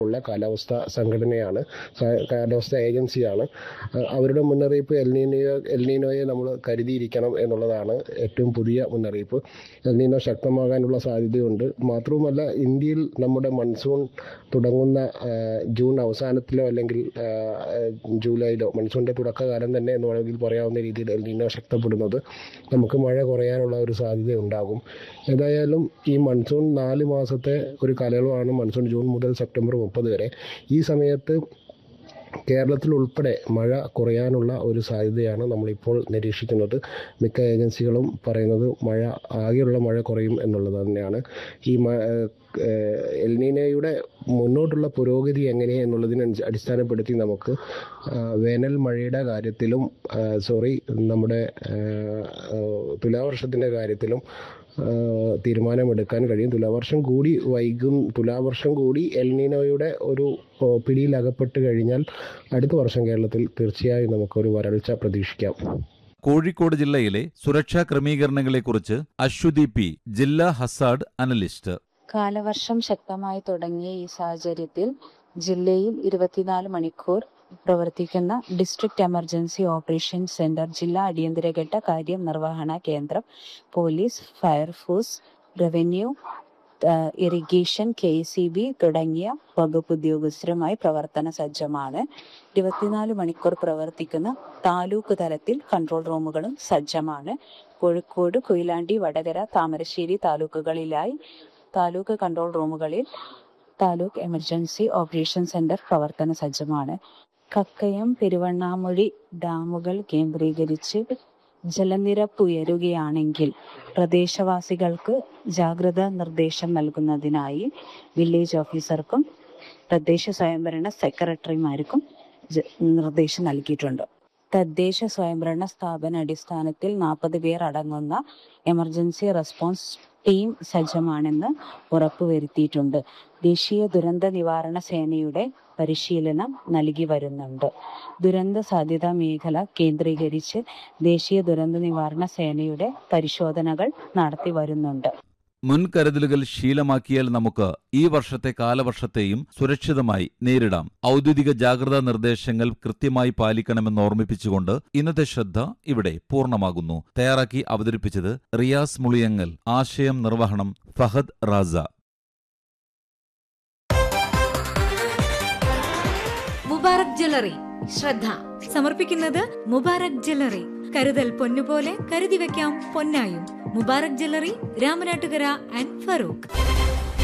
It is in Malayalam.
ഉള്ള കാലാവസ്ഥ സംഘടനയാണ് കാ- കാലാവസ്ഥ ഏജൻസിയാണ് അഹ് അവരുടെ മുന്നറിയിപ്പ് എൽനീനയോ എൽനീനോയെ നമ്മൾ കരുതിയിരിക്കണം എന്നുള്ളതാണ് ഏറ്റവും പുതിയ മുന്നറിയിപ്പ് എൽനീനോ ശക്തമാകാനുള്ള സാധ്യതയുണ്ട് മാത്രവുമല്ല ഇന്ത്യയിൽ നമ്മുടെ മൺസൂൺ തുടങ്ങുന്ന ആഹ്, ജൂൺ അവസാനത്തിലോ അല്ലെങ്കിൽ ആഹ്, ജൂലൈയിലോ മൺസൂണിൻ്റെ തുടക്കകാലം തന്നെ എന്ന് വേണമെങ്കിൽ പറയാവുന്ന രീതിയിൽ എൽനീനോ ശക്തപ്പെടുന്നത് നമുക്ക് മഴ കുറയാനുള്ള ഒരു സാധ്യത ഉണ്ടാകും ഏതായാലും ഈ മൺസൂൺ നാല് മാസത്തെ ഒരു കാലയളവാണ് മൺസൂൺ ജൂൺ മുതൽ സെപ്റ്റംബർ മുപ്പത് വരെ ഈ സമയത്ത് കേരളത്തിൽ ഉൾപ്പെടെ മഴ കുറയാനുള്ള ഒരു സാധ്യതയാണ് നമ്മളിപ്പോൾ നിരീക്ഷിക്കുന്നത് മിക്ക ഏജൻസികളും പറയുന്നത് മഴ ആകെയുള്ള മഴ കുറയും എന്നുള്ളത് തന്നെയാണ് ഈ മ ഏഹ് എൽനീനയുടെ മുന്നോട്ടുള്ള പുരോഗതി എങ്ങനെ എന്നുള്ളതിനെ അനുസ- അടിസ്ഥാനപ്പെടുത്തി നമുക്ക് ആ, വേനൽ മഴയുടെ കാര്യത്തിലും സോറി നമ്മുടെ ആഹ്, ആഹ്, തുലാവർഷത്തിൻ്റെ കാര്യത്തിലും ആഹ്, തീരുമാനമെടുക്കാൻ കഴിയും തുലാവർഷം കൂടി വൈകും തുലാവർഷം കൂടി എൽനീനോയുടെ ഒരു ഓ, പിടിയിലകപ്പെട്ട് കഴിഞ്ഞാൽ അടുത്ത വർഷം കേരളത്തിൽ തീർച്ചയായും നമുക്കൊരു വരൾച്ച പ്രതീക്ഷിക്കാം കോഴിക്കോട് ജില്ലയിലെ സുരക്ഷാ ക്രമീകരണങ്ങളെക്കുറിച്ച് അശ്വതി പി ജില്ലാ ഹസാഡ് അനലിസ്റ്റ് കാലവർഷം ശക്തമായി തുടങ്ങിയ ഈ സാഹചര്യത്തിൽ ജില്ലയിൽ ഇരുപത്തിനാല് മണിക്കൂർ പ്രവർത്തിക്കുന്ന ഡിസ്ട്രിക്ട് എമർജൻസി ഓപ്പറേഷൻ സെന്റർ ജില്ലാ അടിയന്തരഘട്ട കാര്യനിർവഹണ കേന്ദ്രം police fire force revenue ah irrigation K C B തുടങ്ങിയ വകുപ്പ് ഉദ്യോഗസ്ഥരുമായി പ്രവർത്തന സജ്ജമാണ് ഇരുപത്തിനാല് മണിക്കൂർ പ്രവർത്തിക്കുന്ന താലൂക്ക് തലത്തിൽ കൺട്രോൾ റൂമുകളും സജ്ജമാണ് കോഴിക്കോട് കൊയിലാണ്ടി വടകര താമരശ്ശേരി താലൂക്കുകളിലായി താലൂക്ക് കൺട്രോൾ റൂമുകളിൽ താലൂക്ക് എമർജൻസി ഓപ്പറേഷൻ സെന്റർ പ്രവർത്തന സജ്ജമാണ് കക്കയം പെരുവണ്ണാമൊഴി ഡാമുകൾ കേന്ദ്രീകരിച്ച് ജലനിരപ്പ് ഉയരുകയാണെങ്കിൽ പ്രദേശവാസികൾക്ക് ജാഗ്രതാ നിർദ്ദേശം നൽകുന്നതിനായി വില്ലേജ് ഓഫീസർക്കും തദ്ദേശ സ്വയംഭരണ സെക്രട്ടറിമാർക്കും ജ- നിർദ്ദേശം നൽകിയിട്ടുണ്ട് തദ്ദേശ സ്വയംഭരണ സ്ഥാപന അടിസ്ഥാനത്തിൽ നാൽപ്പത് പേർ അടങ്ങുന്ന എമർജൻസി റെസ്പോൺസ് ടീം സജ്ജമാണെന്ന് ഉറപ്പുവരുത്തിയിട്ടുണ്ട് ദേശീയ ദുരന്ത നിവാരണ സേനയുടെ പരിശീലനം നൽകി വരുന്നുണ്ട് ദുരന്ത സാധ്യതാ മേഖല കേന്ദ്രീകരിച്ച് ദേശീയ ദുരന്ത നിവാരണ സേനയുടെ പരിശോധനകൾ നടത്തി വരുന്നുണ്ട് മുൻകരുതലുകൾ ശീലമാക്കിയാൽ നമുക്ക് ഈ വർഷത്തെ കാലവർഷത്തെയും സുരക്ഷിതമായി നേരിടാം ഔദ്യോഗിക ജാഗ്രതാ നിർദ്ദേശങ്ങൾ കൃത്യമായി പാലിക്കണമെന്ന് ഓർമ്മിപ്പിച്ചുകൊണ്ട് ഇന്നത്തെ ശ്രദ്ധ ഇവിടെ പൂർണ്ണമാകുന്നു തയ്യാറാക്കി അവതരിപ്പിച്ചത് റിയാസ് മുളിയങ്ങൽ ആശയം നിർവഹണം ഫഹദ് റാസ മുബാറക് ജ്വല്ലറി ശ്രദ്ധ സമർപ്പിക്കുന്നത് മുബാറക് ജ്വല്ലറി കരുതൽ പൊന്നുപോലെ കരുതി വെക്കാം പൊന്നായും മുബാറക് ജ്വല്ലറി രാമനാട്ടുകര ആൻഡ് ഫറൂഖ്